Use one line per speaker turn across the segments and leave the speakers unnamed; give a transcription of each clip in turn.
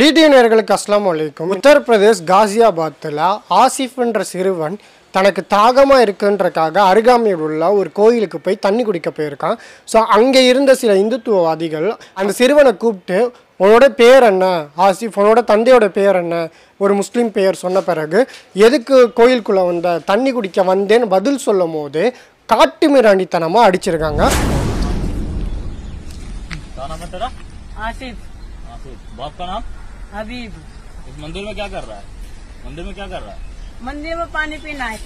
DD நேர்களுக்கு அஸ்லாம் வலைக்கும் உத்தரப்பிரதேஷ் காசியாபாத்தில் ஆசிஃப் என்ற சிறுவன் தனக்கு தாகமாக இருக்குன்றக்காக அருகாமையில் உள்ள ஒரு கோயிலுக்கு போய் தண்ணி குடிக்க போயிருக்கான் ஸோ அங்கே இருந்த சில இந்துத்துவவாதிகள் அந்த சிறுவனை கூப்பிட்டு உன்னோட பேர் என்ன ஆசிஃப் உன்னோட தந்தையோட பேர் என்ன ஒரு முஸ்லீம் பெயர் சொன்ன பிறகு எதுக்கு கோயிலுக்குள்ளே வந்த தண்ணி குடிக்க வந்தேன்னு பதில் சொல்லும் போது காட்டு மிராண்டித்தனமாக அடிச்சிருக்காங்க
क्या नाम है तेरा
आसिफ
आसिफ बाप का नाम
हबीब
इस मंदिर में क्या कर रहा है मंदिर में क्या कर रहा है
मंदिर में पानी पीना है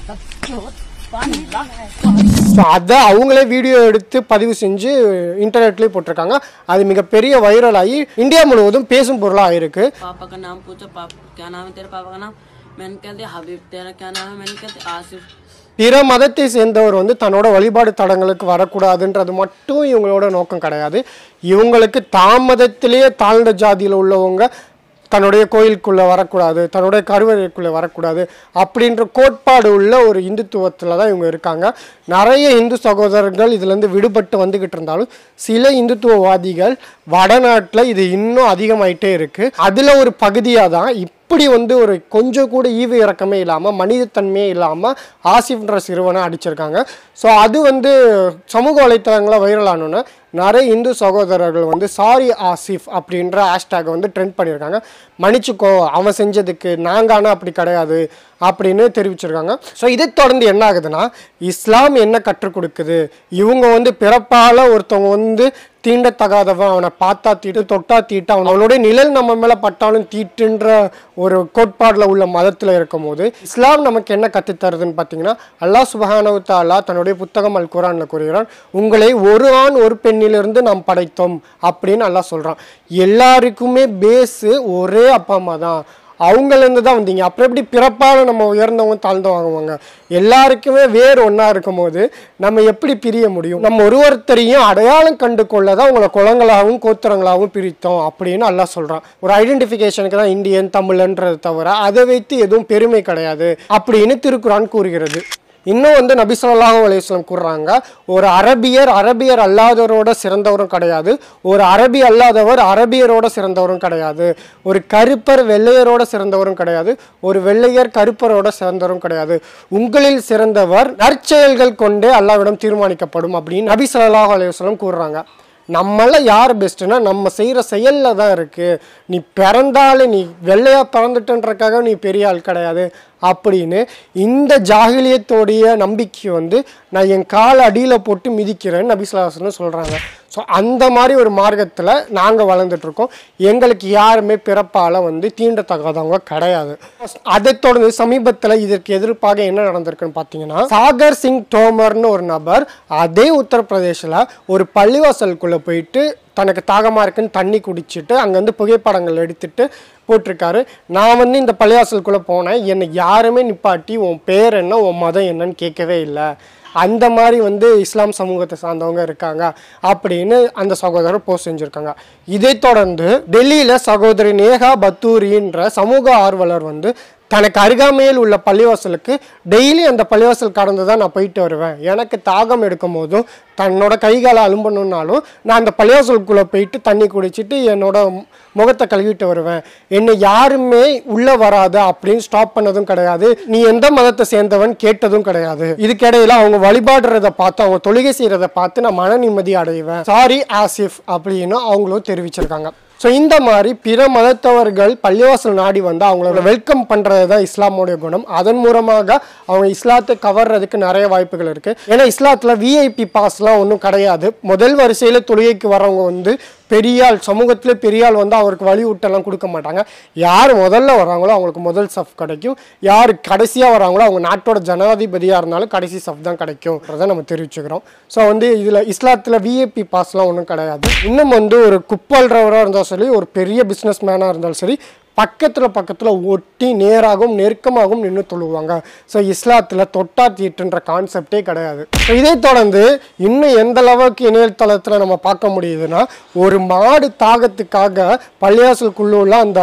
पानी पीना है
ஸோ அதை அவங்களே வீடியோ எடுத்து பதிவு செஞ்சு இன்டர்நெட்லேயே போட்டிருக்காங்க அது மிகப்பெரிய வைரல் ஆகி இந்தியா முழுவதும் பேசும் பொருளாக ஆயிருக்கு
पापा का नाम पूछो पापा क्या नाम है तेरे पापा का नाम मैंने कह दिया हबीब तेरा क्या नाम है मैंने कह दिया आसिफ
பிற மதத்தை சேர்ந்தவர் வந்து தன்னோட வழிபாடு தடங்களுக்கு வரக்கூடாதுன்றது மட்டும் இவங்களோட நோக்கம் கிடையாது இவங்களுக்கு தாம் மதத்திலேயே தாழ்ந்த ஜாதியில் உள்ளவங்க தன்னுடைய கோயிலுக்குள்ளே வரக்கூடாது தன்னுடைய கருவறைக்குள்ளே வரக்கூடாது அப்படின்ற கோட்பாடு உள்ள ஒரு இந்துத்துவத்தில் தான் இவங்க இருக்காங்க நிறைய இந்து சகோதரர்கள் இதுலேருந்து விடுபட்டு வந்துக்கிட்டு இருந்தாலும் சில இந்துத்துவவாதிகள் வடநாட்டில் இது இன்னும் அதிகமாயிட்டே இருக்குது அதில் ஒரு பகுதியாக தான் இப்படி வந்து ஒரு கொஞ்சம் கூட ஈவு இறக்கமே இல்லாமல் மனிதத்தன்மையே இல்லாமல் ஆசிஃப்ன்ற சிறுவனை அடிச்சிருக்காங்க ஸோ அது வந்து சமூக வலைத்தளங்களில் வைரல் ஆனோன்னே நிறைய இந்து சகோதரர்கள் வந்து சாரி ஆசிஃப் அப்படின்ற ஹேஷ்டேக் வந்து ட்ரெண்ட் பண்ணியிருக்காங்க மன்னிச்சுக்கோ அவன் செஞ்சதுக்கு நாங்கள் ஆனால் அப்படி கிடையாது அப்படின்னு தெரிவிச்சிருக்காங்க ஸோ இதை தொடர்ந்து என்ன ஆகுதுன்னா இஸ்லாம் என்ன கற்றுக் கொடுக்குது இவங்க வந்து பிறப்பால் ஒருத்தவங்க வந்து தீண்டத்தகாதவன் அவனை பார்த்தா தீட்டு தொட்டா தீட்டு அவனுடைய நிழல் நம்ம மேலே பட்டாலும் தீட்டுன்ற ஒரு கோட்பாடில் உள்ள மதத்தில் இருக்கும் போது இஸ்லாம் நமக்கு என்ன கற்றுத் தருதுன்னு பார்த்தீங்கன்னா அல்லாஹ் சுபஹானவு தாலா தன்னுடைய புத்தகம் அல் குரானில் கூறுகிறான் உங்களை ஒரு ஆண் ஒரு பெண்ணிலிருந்து நாம் படைத்தோம் அப்படின்னு அல்லாஹ் சொல்கிறான் எல்லாருக்குமே பேஸு ஒரே அப்பா அம்மா தான் அவங்கலேருந்து தான் வந்தீங்க அப்புறம் எப்படி பிறப்பால் நம்ம உயர்ந்தவங்க தாழ்ந்து வாங்குவாங்க எல்லாருக்குமே வேறு ஒன்றா இருக்கும்போது நம்ம எப்படி பிரிய முடியும் நம்ம ஒரு ஒருத்தரையும் அடையாளம் கண்டு கொள்ள தான் உங்களை குளங்களாகவும் கோத்திரங்களாகவும் பிரித்தோம் அப்படின்னு அல்லாஹ் சொல்கிறான் ஒரு ஐடென்டிஃபிகேஷனுக்கு தான் இந்தியன் தமிழன்றது தவிர அதை வைத்து எதுவும் பெருமை கிடையாது அப்படின்னு திருக்குறான் கூறுகிறது இன்னும் வந்து நபி ஸல்லல்லாஹு அலைஹி வஸல்லம் கூறுறாங்க ஒரு அரபியர் அரபியர் அல்லாதவரோட சிறந்தவரும் கிடையாது ஒரு அரபி அல்லாதவர் அரபியரோட சிறந்தவரும் கிடையாது ஒரு கருப்பர் வெள்ளையரோட சிறந்தவரும் கிடையாது ஒரு வெள்ளையர் கருப்பரோட சிறந்தவரும் கிடையாது உங்களில் சிறந்தவர் நற்செயல்கள் கொண்டே அல்லாவிடம் தீர்மானிக்கப்படும் அப்படின்னு நபி ஸல்லல்லாஹு அலைஹி வஸல்லம் கூறுறாங்க நம்மள யார் பெஸ்ட்டுனா நம்ம செய்கிற செயலில் தான் இருக்குது நீ பிறந்தாலே நீ வெள்ளையாக பிறந்துட்டன்றக்காக நீ பெரிய ஆள் கிடையாது அப்படின்னு இந்த ஜாகிலியத்தோடைய நம்பிக்கை வந்து நான் என் கால் அடியில் போட்டு மிதிக்கிறேன்னு நபிசுலாசனம் சொல்கிறாங்க ஸோ அந்த மாதிரி ஒரு மார்க்கத்தில் நாங்கள் வளர்ந்துட்டுருக்கோம் எங்களுக்கு யாருமே பிறப்பால் வந்து தீண்டத்தகாதவங்க கிடையாது அதை தொடர்ந்து சமீபத்தில் இதற்கு எதிர்ப்பாக என்ன நடந்திருக்குன்னு பார்த்தீங்கன்னா சாகர் சிங் தோமர்னு ஒரு நபர் அதே உத்தரப்பிரதேசில் ஒரு பள்ளிவாசலுக்குள்ளே போயிட்டு தனக்கு தாகமாக இருக்குன்னு தண்ணி குடிச்சிட்டு அங்கேருந்து புகைப்படங்கள் எடுத்துட்டு போட்டிருக்காரு நான் வந்து இந்த பள்ளிவாசலுக்குள்ளே போனேன் என்னை யாருமே நிப்பாட்டி உன் பேர் என்ன உன் மதம் என்னன்னு கேட்கவே இல்லை அந்த மாதிரி வந்து இஸ்லாம் சமூகத்தை சார்ந்தவங்க இருக்காங்க அப்படின்னு அந்த சகோதரர் போஸ்ட் செஞ்சுருக்காங்க இதை தொடர்ந்து டெல்லியில் சகோதரி நேஹா பத்தூரின்ற சமூக ஆர்வலர் வந்து தனக்கு அருகாமையில் உள்ள பள்ளிவாசலுக்கு டெய்லி அந்த பள்ளிவாசல் கடந்து தான் நான் போயிட்டு வருவேன் எனக்கு தாகம் எடுக்கும் போதும் தன்னோட கைகாலை அலும்பணுன்னாலும் நான் அந்த பள்ளிவாசலுக்குள்ளே போயிட்டு தண்ணி குடிச்சிட்டு என்னோட முகத்தை கழுவிட்டு வருவேன் என்னை யாருமே உள்ளே வராத அப்படின்னு ஸ்டாப் பண்ணதும் கிடையாது நீ எந்த மதத்தை சேர்ந்தவன் கேட்டதும் கிடையாது இதுக்கிடையில அவங்க வழிபாடுறத பார்த்து அவங்க தொழுகை செய்கிறத பார்த்து நான் மன நிம்மதி அடைவேன் சாரி ஆசிஃப் அப்படின்னு அவங்களும் தெரிவிச்சிருக்காங்க ஸோ இந்த மாதிரி பிற மதத்தவர்கள் பள்ளிவாசல் நாடி வந்து அவங்கள வெல்கம் பண்ணுறது தான் இஸ்லாமோடைய குணம் அதன் மூலமாக அவங்க இஸ்லாத்தை கவர்றதுக்கு நிறைய வாய்ப்புகள் இருக்குது ஏன்னா இஸ்லாத்தில் விஐபி பாஸ்லாம் ஒன்றும் கிடையாது முதல் வரிசையில் தொழுகைக்கு வரவங்க வந்து பெரியாள் சமூகத்தில் பெரியாள் வந்து அவருக்கு வழி விட்டெல்லாம் கொடுக்க மாட்டாங்க யார் முதல்ல வராங்களோ அவங்களுக்கு முதல் சஃப் கிடைக்கும் யார் கடைசியாக வராங்களோ அவங்க நாட்டோட ஜனாதிபதியாக இருந்தாலும் கடைசி சஃப் தான் கிடைக்கும் அதை நம்ம தெரிவிச்சுக்கிறோம் ஸோ வந்து இதில் இஸ்லாத்தில் விஏபி பாஸ்லாம் ஒன்றும் கிடையாது இன்னும் வந்து ஒரு குப்பல்றவராக இருந்தாலும் சரி ஒரு பெரிய பிஸ்னஸ் மேனாக இருந்தாலும் சரி பக்கத்தில் பக்கத்தில் ஒட்டி நேராகவும் நெருக்கமாகவும் நின்று தொழுவாங்க ஸோ இஸ்லாத்தில் தொட்டா தீட்டுன்ற கான்செப்டே கிடையாது ஸோ இதை தொடர்ந்து இன்னும் எந்த அளவுக்கு இணையதளத்தில் நம்ம பார்க்க முடியுதுன்னா ஒரு மாடு தாகத்துக்காக பள்ளியாசலுக்குள்ள உள்ள அந்த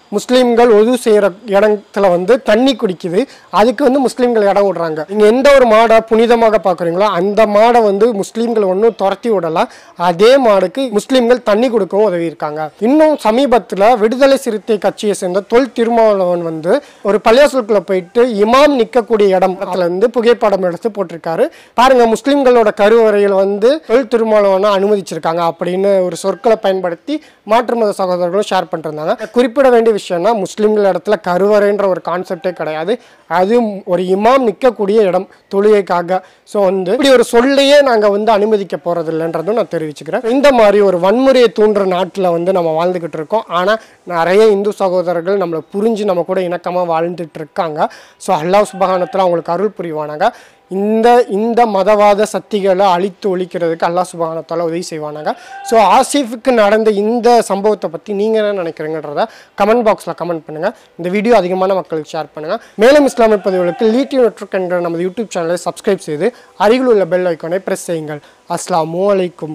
முஸ்லீம்கள் ஒது செய்யற இடத்துல வந்து தண்ணி குடிக்குது அதுக்கு வந்து முஸ்லீம்கள் இடம் விடுறாங்க நீங்க எந்த ஒரு மாடை புனிதமாக பாக்குறீங்களோ அந்த மாடை வந்து முஸ்லீம்கள் ஒன்றும் துரத்தி விடல அதே மாடுக்கு முஸ்லீம்கள் தண்ணி கொடுக்கவும் உதவி இருக்காங்க இன்னும் சமீபத்துல விடுதலை சிறுத்தை கட்சியை சேர்ந்த தொல் திருமாவளவன் வந்து ஒரு பள்ளியாசலுக்குள்ள போயிட்டு இமாம் நிக்கக்கூடிய இடத்துல இருந்து புகைப்படம் எடுத்து போட்டிருக்காரு பாருங்க முஸ்லிம்களோட கருவறையில் வந்து தொல் திருமாவளவனை அனுமதிச்சிருக்காங்க அப்படின்னு ஒரு சொற்களை பயன்படுத்தி மாற்று மத சகோதரர்களும் ஷேர் பண்ணிருந்தாங்க குறிப்பிட வேண்டிய விஷயம்னா முஸ்லிம்கள் இடத்துல கருவறைன்ற ஒரு கான்செப்டே கிடையாது அது ஒரு இமாம் நிற்கக்கூடிய இடம் தொழுகைக்காக ஸோ வந்து இப்படி ஒரு சொல்லையே நாங்கள் வந்து அனுமதிக்க போறது இல்லைன்றதும் நான் தெரிவிச்சுக்கிறேன் இந்த மாதிரி ஒரு வன்முறையை தூண்டுற நாட்டில் வந்து நம்ம வாழ்ந்துக்கிட்டு இருக்கோம் ஆனால் நிறைய இந்து சகோதரர்கள் நம்மளை புரிஞ்சு நம்ம கூட இணக்கமாக வாழ்ந்துட்டு இருக்காங்க ஸோ அல்லாஹ் சுபகானத்தில் அவங்களுக்கு அருள் புரிவானாங்க இந்த இந்த மதவாத சக்திகளை அழித்து ஒழிக்கிறதுக்கு அல்லாஹ் சுபகானத்தால் உதவி செய்வானாங்க ஸோ ஆசிஃபுக்கு நடந்த இந்த சம்பவத்தை பற்றி நீங்கள் என்ன நினைக்கிறீங்கன்றத கமெண்ட் பாக்ஸில் கமெண்ட் பண்ணுங்கள் இந்த வீடியோ அதிகமான மக்களுக்கு ஷேர் பண்ணுங்கள் மேலும் இஸ்லாமிய பதிவுகளுக்கு லீட்டி நெட்வொர்க் என்ற நமது யூடியூப் சேனலை சப்ஸ்கிரைப் செய்து அருகில் உள்ள பெல் ஐக்கானை ப்ரெஸ் செய்யுங்கள் அஸ்ஸலாமு அலைக்கும்